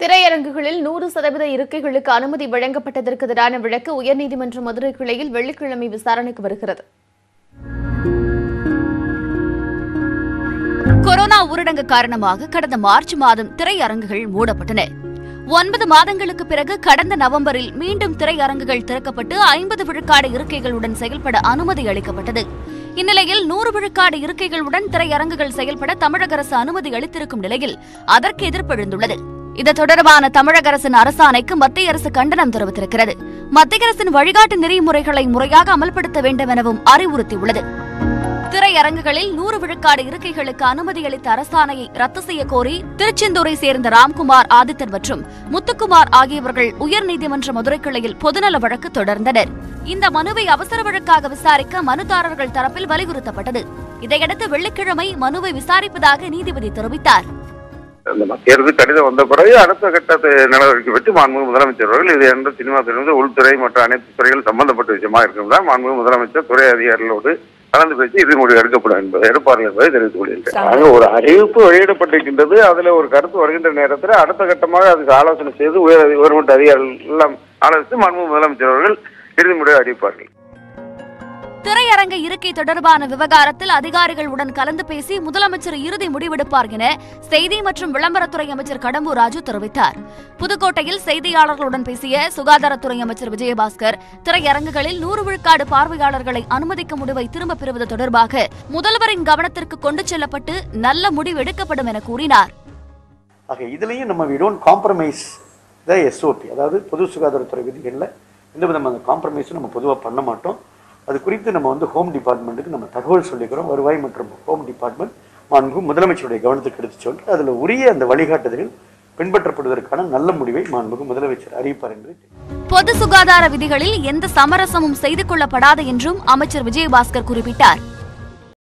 திரையரங்குகளில் நூறு சதவீத இருக்கைகளுக்கு அனுமதி வழங்கப்பட்டதற்கு எதிரான வழக்கு உயர்நீதிமன்ற மதுரை கிளையில் வெள்ளிக்கிழமை விசாரணைக்கு வருகிறது கொரோனா ஊரடங்கு காரணமாக கடந்த மார்ச் மாதம் திரையரங்குகள் மூடப்பட்டன ஒன்பது மாதங்களுக்கு பிறகு கடந்த நவம்பரில் மீண்டும் திரையரங்குகள் திறக்கப்பட்டு ஐம்பது விழுக்காடு இருக்கைகளுடன் செயல்பட அனுமதி அளிக்கப்பட்டது இந்நிலையில் நூறு விழுக்காடு இருக்கைகளுடன் திரையரங்குகள் செயல்பட தமிழக அரசு அனுமதி அளித்திருக்கும் நிலையில் அதற்கு எதிர்ப்பு எழுந்துள்ளது இது தொடர்பான தமிழக அரசின் அரசாணைக்கு மத்திய அரசு கண்டனம் தெரிவித்திருக்கிறது மத்திய அரசின் வழிகாட்டு நெறிமுறைகளை முறையாக அமல்படுத்த வேண்டும் எனவும் அறிவுறுத்தியுள்ளது திரையரங்குகளில் நூறு விழுக்காடு இருக்கைகளுக்கு அனுமதி அளித்த அரசாணையை ரத்து செய்ய கோரி திருச்செந்தூரை சேர்ந்த ராம்குமார் ஆதித்தன் மற்றும் முத்துக்குமார் ஆகியவர்கள் உயர்நீதிமன்ற மதுரை கிளையில் பொதுநல வழக்கு தொடர்ந்தனர் இந்த மனுவை அவசர வழக்காக விசாரிக்க மனுதாரர்கள் தரப்பில் வலியுறுத்தப்பட்டது இதையடுத்து வெள்ளிக்கிழமை மனுவை விசாரிப்பதாக நீதிபதி தெரிவித்தார் இந்த மத்திய அரசு கடிதம் வந்த பிறகு அடுத்த கட்டத்தை நடவடிக்கை பற்றி மாண்புமிகு முதலமைச்சர் அவர்கள் இது என்ற சினிமா துறை உள்துறை மற்ற அனைத்து துறைகளும் சம்பந்தப்பட்ட விஷயமா இருக்கிறதா மாண்புமிகு முதலமைச்சர் துறை அதிகாரிகளோடு கலந்து பேசி இறுதி முடிவு எடுக்கப்படும் என்பதை எடுப்பார்கள் என்பதை தெரிவித்துக் கொள்கிறேன் ஆக ஒரு அறிவிப்பு வெளியிடப்பட்டிருக்கின்றது அதுல ஒரு கருத்து வருகின்ற நேரத்தில் அடுத்த கட்டமாக அதுக்கு ஆலோசனை செய்து உயர் அதி- உயர்மட்ட அதிகாரிகள் எல்லாம் ஆலோசித்து மாண்புமிகு முதலமைச்சர் அவர்கள் இறுதி முடிவை அறிவிப்பார்கள் திரையரங்க இருக்கை தொடர்பான விவகாரத்தில் அதிகாரிகளுடன் கலந்து பேசி முதலமைச்சர் இறுதி முடிவெடுப்பார் என செய்தி மற்றும் விளம்பரத்துறை அமைச்சர் கடம்பூர் ராஜு தெரிவித்தார் புதுக்கோட்டையில் செய்தியாளர்களுடன் பேசிய சுகாதாரத்துறை அமைச்சர் விஜயபாஸ்கர் திரையரங்குகளில் நூறு விழுக்காடு பார்வையாளர்களை அனுமதிக்கும் முடிவை திரும்பப் பெறுவது தொடர்பாக முதல்வரின் கவனத்திற்கு கொண்டு செல்லப்பட்டு நல்ல முடிவு எடுக்கப்படும் என கூறினார் ஆக இதுலேயும் நம்ம we don't compromise the SOP அதாவது பொது சுகாதாரத்துறை விதிகளில் எந்த விதமான காம்ப்ரமைஸும் நம்ம பொதுவாக பண்ண மாட்டோம் அது குறித்து நம்ம வந்து ஹோம் டிபார்ட்மெண்ட்டுக்கு நம்ம தகவல் சொல்லிக்கிறோம் வருவாய் மற்றும் ஹோம் டிபார்ட்மெண்ட் மாண்பு முதலமைச்சருடைய கவனத்துக்கு எடுத்து சொல்லி அதில் உரிய அந்த வழிகாட்டுதல்கள் பின்பற்றப்படுவதற்கான நல்ல முடிவை மாண்புக்கு முதலமைச்சர் அறிவிப்பார் என்று பொது சுகாதார விதிகளில் எந்த சமரசமும் செய்து கொள்ளப்படாது என்றும் அமைச்சர் விஜயபாஸ்கர் குறிப்பிட்டார்